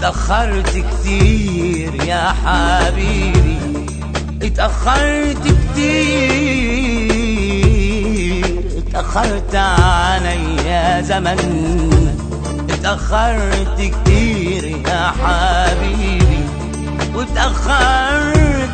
اتأخرت كتير يا حبيبي اتأخرت كتير اتأخرت علي يا زمن اتأخرت كتير يا حبيبي واتأخرت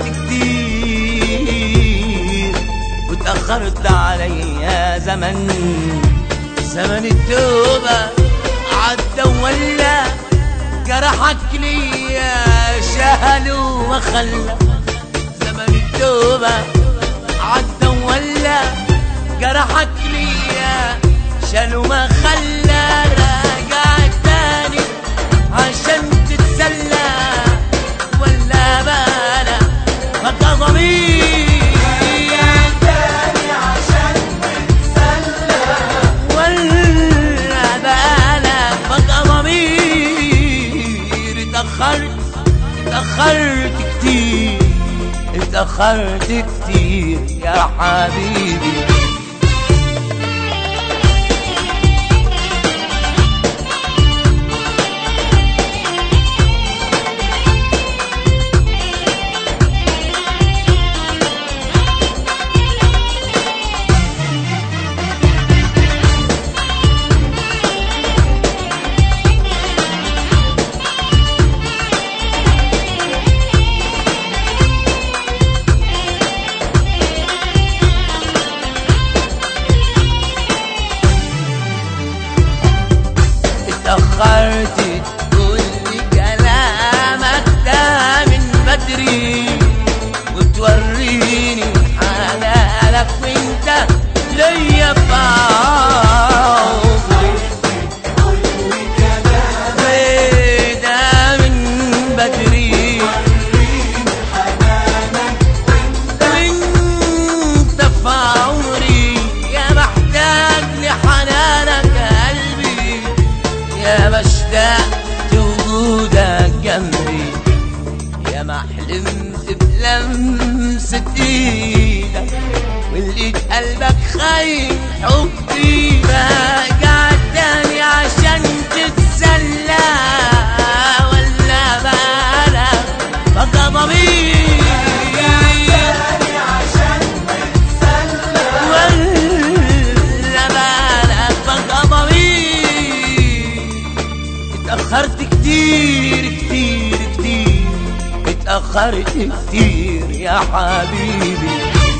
كتير واتأخرت علي يا زمن زمن التوبة عدى ولا جرحك ليا شهل وخلى زمن التوبة عدى ولا جرحك ليا شال وما خلى راجع تاني عشان تتسلى ولا بالا بقى ضمير ولا بالك بقى ضمير اتأخرت اتأخرت كتير اتأخرت كتير يا حبيبي اتأخرت تقول لي كلامك ده من بدري وتوريني حلالك وانت ليا بعمري ده من بدري وانت في عمري يا محتاج لحنانك قلبي يا مشتاق وجودك جنبي يا ما حلمت بلمسة ايدك واللي قلبك خاين حبي راجع تاني عشان تتسلى ولا بالك بقى ضمير ولا بالك بقى ضمير اتأخرت كتير كتير كتير اتأخرت كتير يا حبيبي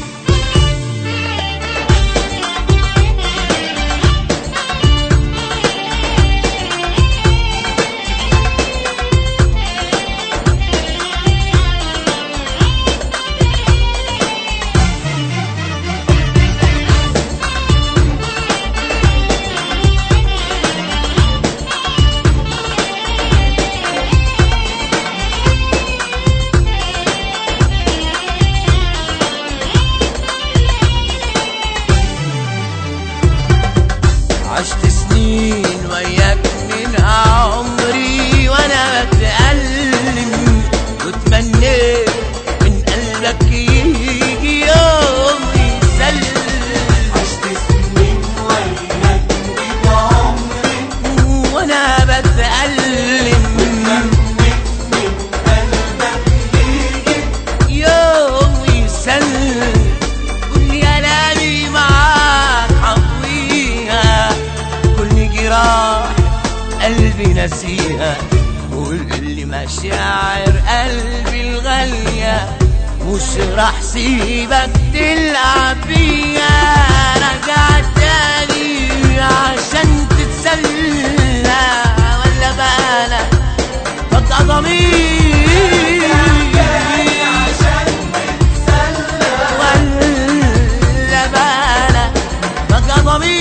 عشت سنين وياك من عمري وانا بتألم وتمنيت من قلبك يجي يوم يسلم عشت سنين وياك من عمري وانا بتألم من قلبك يجي يوم يسلم كل كلامي معاك حطويها كل جراح قلبي نسيها كل مشاعر قلبي الغالية مش راح سيبك تلعب بيها رجع تاني عشان تتسلى ولا بالك بقى ضمير عشان تتسلى ولا بالك بقى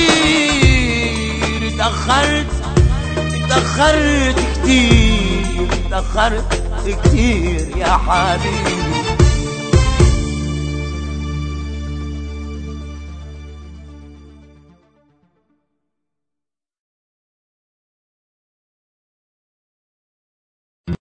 ضمير اتأخرت اتأخرت كتير اتأخرت كتير يا حبيبي